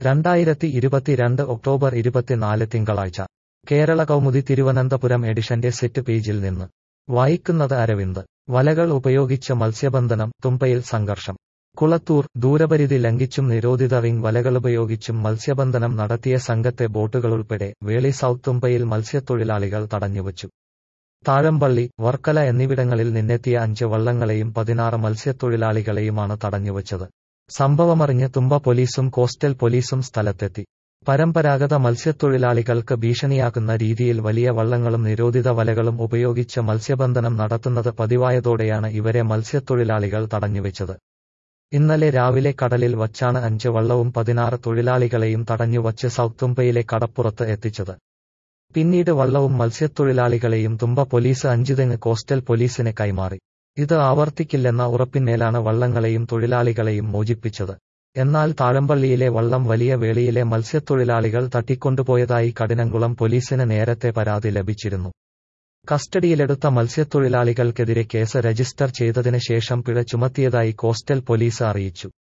രണ്ടായിരത്തി ഇരുപത്തിരണ്ട് ഒക്ടോബർ ഇരുപത്തിനാല് തിങ്കളാഴ്ച കേരള കൗമുദി തിരുവനന്തപുരം എഡിഷന്റെ സെറ്റ് പേജിൽ നിന്ന് വായിക്കുന്നത് അരവിന്ദ് വലകൾ ഉപയോഗിച്ച് മത്സ്യബന്ധനം തുമ്പയിൽ സംഘർഷം കുളത്തൂർ ദൂരപരിധി ലംഘിച്ചും നിരോധിത റിംഗ് വലകളുപയോഗിച്ചും മത്സ്യബന്ധനം നടത്തിയ സംഘത്തെ ബോട്ടുകളുൾപ്പെടെ വേളി സൗത്ത് തുമ്പയിൽ മത്സ്യത്തൊഴിലാളികൾ തടഞ്ഞുവച്ചു താഴമ്പള്ളി വർക്കല എന്നിവിടങ്ങളിൽ നിന്നെത്തിയ അഞ്ച് വള്ളങ്ങളെയും പതിനാറ് മത്സ്യത്തൊഴിലാളികളെയുമാണ് തടഞ്ഞുവച്ചത് സംഭവമറിഞ്ഞ് തുമ്പ പോലീസും കോസ്റ്റൽ പോലീസും സ്ഥലത്തെത്തി പരമ്പരാഗത മത്സ്യത്തൊഴിലാളികൾക്ക് ഭീഷണിയാകുന്ന രീതിയിൽ വലിയ വള്ളങ്ങളും നിരോധിത വലകളും ഉപയോഗിച്ച് മത്സ്യബന്ധനം നടത്തുന്നത് പതിവായതോടെയാണ് ഇവരെ മത്സ്യത്തൊഴിലാളികൾ തടഞ്ഞുവെച്ചത് ഇന്നലെ രാവിലെ കടലിൽ വച്ചാണ് അഞ്ച് വള്ളവും പതിനാറ് തൊഴിലാളികളെയും തടഞ്ഞുവച്ച് സൗത്ത് തുമ്പയിലെ കടപ്പുറത്ത് എത്തിച്ചത് പിന്നീട് വള്ളവും മത്സ്യത്തൊഴിലാളികളെയും തുമ്പ പോലീസ് അഞ്ചുതെങ്ങ് കോസ്റ്റൽ പോലീസിന് കൈമാറി ഇത് ആവർത്തിക്കില്ലെന്ന ഉറപ്പിന്മേലാണ് വള്ളങ്ങളെയും തൊഴിലാളികളെയും മോചിപ്പിച്ചത് എന്നാൽ താഴമ്പള്ളിയിലെ വള്ളം വലിയ വേളിയിലെ മത്സ്യത്തൊഴിലാളികൾ തട്ടിക്കൊണ്ടുപോയതായി കഠിനംകുളം പോലീസിന് നേരത്തെ പരാതി ലഭിച്ചിരുന്നു കസ്റ്റഡിയിലെടുത്ത മത്സ്യത്തൊഴിലാളികൾക്കെതിരെ കേസ് രജിസ്റ്റർ ചെയ്തതിന് ശേഷം പിഴ ചുമത്തിയതായി കോസ്റ്റൽ പോലീസ് അറിയിച്ചു